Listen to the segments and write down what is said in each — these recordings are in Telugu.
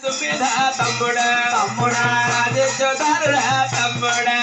ఎత్తు మీద తమ్ముడా తమ్ముడా రాజేశ్వరుడా తమ్ముడా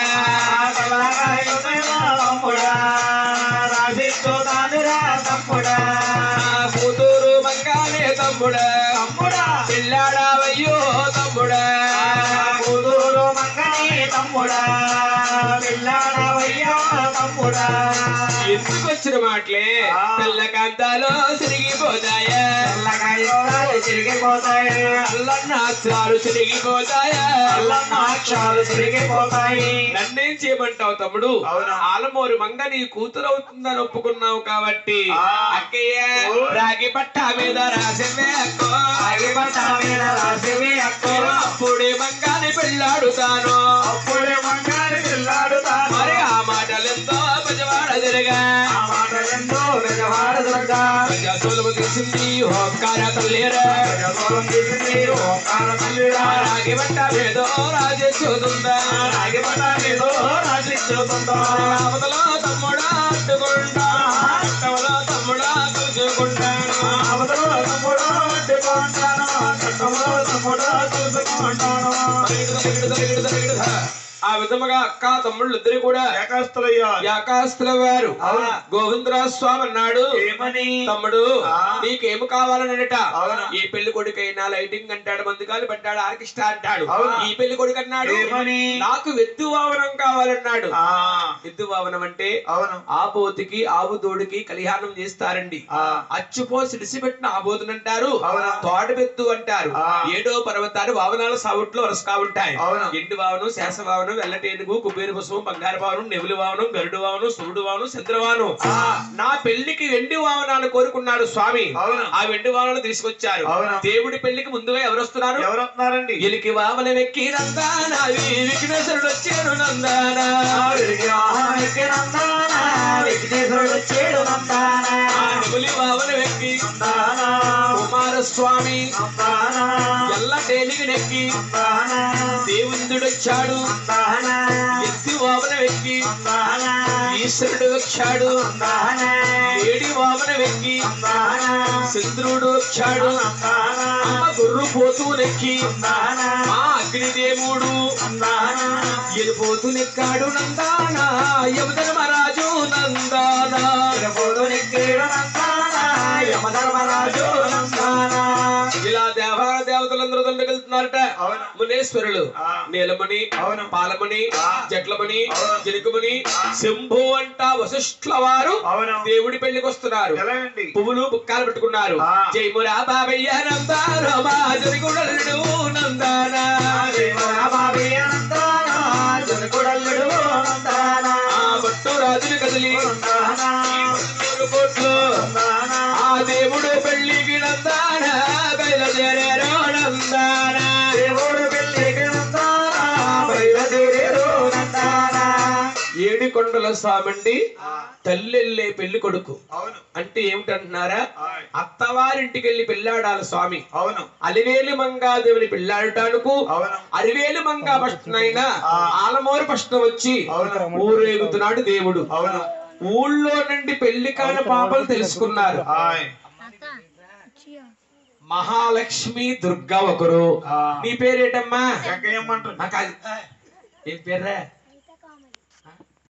తమ్ముడా రాజేశ్వరానురా తమ్ముడా నా కూతురు మంగానే తమ్ముడా తమ్ముడా పిల్లాడావయ్యో తమ్ముడా కూతురు మంగళి తమ్ముడా పిల్లాడవయ్యా తమ్ముడా ఎందుకు వచ్చిన మాటలే తెల్ల కాంతాలో తిరిగిపోతాయా తెల్లకాయలు తిరిగిపోతాయి అల్లన్నాస్త్రాలు తిరిగిపోతాయా అక్షరాలు తిరిగిపోతాయి నన్నేం చేయమంటావు తమ్ముడు అవునా? ఆలమూరు మంగ నీ కూతురు అవుతుందని ఒప్పుకున్నావు కాబట్టి ఆ. అక్కయ్య ఓ. రాగి పట్ట మీద రాసివే అక్కో ఆగిపట్ట మీద రాసివి అక్కో అప్పుడే మంగాని పెళ్ళాడుతాను అప్పుడే మంగారి పిల్లాడుతాను మరి ఆ మాటలెంతో పజవాడ తిరగా ఆ మాట ఎంతో నిజవాడ దుర్గా ప్రజాసోలము తెలిసింది హోంకార తల్లేరా ప్రజాస్వామ్యం చేసింది ఓంకార తల్లిరా రాగి పట్ట మీద రాజేశ్వరుందా ఆగిపట్ట మీద రాసిస్తుందో రామతలో తమ్ముడా అడ్డుకుంటా అట్టవలో తమ్ముడా చూసుకుంటాను అవతల తమ్ముడు అడ్డుకుంటాను చట్టంలో తమ్ముడు చూసుకుంటాను ఆ విధముగా అక్క తమ్ముళ్ళు ఇద్దరు కూడా ఏకాస్తులయ్యా యాకాస్తుల వారు అవునా? గోవిందరాజు స్వామి అన్నాడు ఏమని తమ్ముడు ఆ. నీకేమి కావాలనట అవునా? ఈ పెళ్లి కొడుకైనా లైటింగ్ అంటాడు మందుకాలు పడ్డాడు ఆర్కెస్ట్రా అంటాడు అవునా? ఈ పెళ్లి కొడుకు అన్నాడు ఏమని? నాకు వెద్దు వావనం కావాలన్నాడు ఆ ఎద్దు వావనం అంటే అవును ఆబోతుకి ఆవు దూడికి కళ్యాణం చేస్తారండి ఆ. అచ్చుపోసి ఇడిసిపెట్టిన ఆబోతునంటారు అవునా? తోటబెత్తు అంటారు ఆ. ఏడో పర్వతాలు వావనాల సావుట్లో వరుసగా ఉంటాయి అవునా? ఎండు వావనం శేష వావనం వెల్లటేనుగు కుబేరు పుష్పం బంగారు వావనం నెవులు వావనం గరుడు వావనం సూర్యుడు వావనం చంద్రవానం ఆ. నా పెళ్లికి వెండి వావనాలు కోరుకున్నాడు స్వామి అవునా? ఆ వెండి వావనాలు తీసుకొచ్చారు అవునా? దేవుడి పెళ్లికి ముందుగా ఎవరు వస్తున్నారు ఎవరు వస్తున్నారండి ఎలికి వావన వెక్కి నందానా విఘ్నేశ్వరుడు వచ్చాడు నందానా విఘ్నేశ్వరుడు చేడు నందానా ఆ నెమలి వావన వెక్కి నందానా కుమారస్వామి నందానా ఎల్ల తేలికి నెక్కి నందానా దేవుందుడొచ్చాడు నందానా ఎత్తి వావన వెక్కి నందానా ఈశ్వరుడు వచ్చాడు నందానా ఏడి వావన వెక్కి నందానా చంద్రుడు వచ్చాడు నందానా అమ్మ గొర్రు పోతూ నెక్కి నందానా మా అగ్నిదేవుడు నందానా ఎలిపోతూ నెక్కాడు నందానా యమధర్మరాజు నందానా తిరుపతి నెక్కేడు నందానా యమధర్మరాజు నందానా ఇలా దేవాల దేవతలందరూ దండకెళ్తున్నారట అవును. మునేశ్వరులు ఆ. నీలమణి అవును. పాలమణి ఆ. జట్లమణి అవును. జనకమణి శంభు అంట వశిష్ఠుల వారు అవును దేవుడి పెళ్లికి వస్తున్నారు ఎలాగండి పువ్వులు బుక్కాలు పెట్టుకున్నారు ఆ. జయమురా బాబయ్య నందాన మా జరుగుడల్లుడు నందాన ఆ భట్టు రాజులు కదిలి నూరు కోట్లు ఆ దేవుడు పెళ్లికి నందాన బయలుదేరారు నందాన ఏడు కొండల స్వామండి తల్లెళ్ళే పెళ్లి కొడుకు అవును అంటే ఏమిటంటున్నారా ఆయ్. అత్తవారింటికి వెళ్ళి పెళ్ళాడాలి స్వామి అవును అలివేలు మంగాదేవిని పెళ్ళాడటానికి అవును అరివేలు మంగా ప్రశ్నైనా ఆలమూరు ప్రశ్న వచ్చి అవును. ఊరేగుతున్నాడు దేవుడు అవును ఊళ్ళో నుండి పెళ్లి కాని పాపలు తెలుసుకున్నారు ఆయ్. మహాలక్ష్మి దుర్గా ఒకరు ఆ. నీ పేరేటమ్మా వెంకయ్యమ్మంటారు నాకు అది ఏం పేర్రా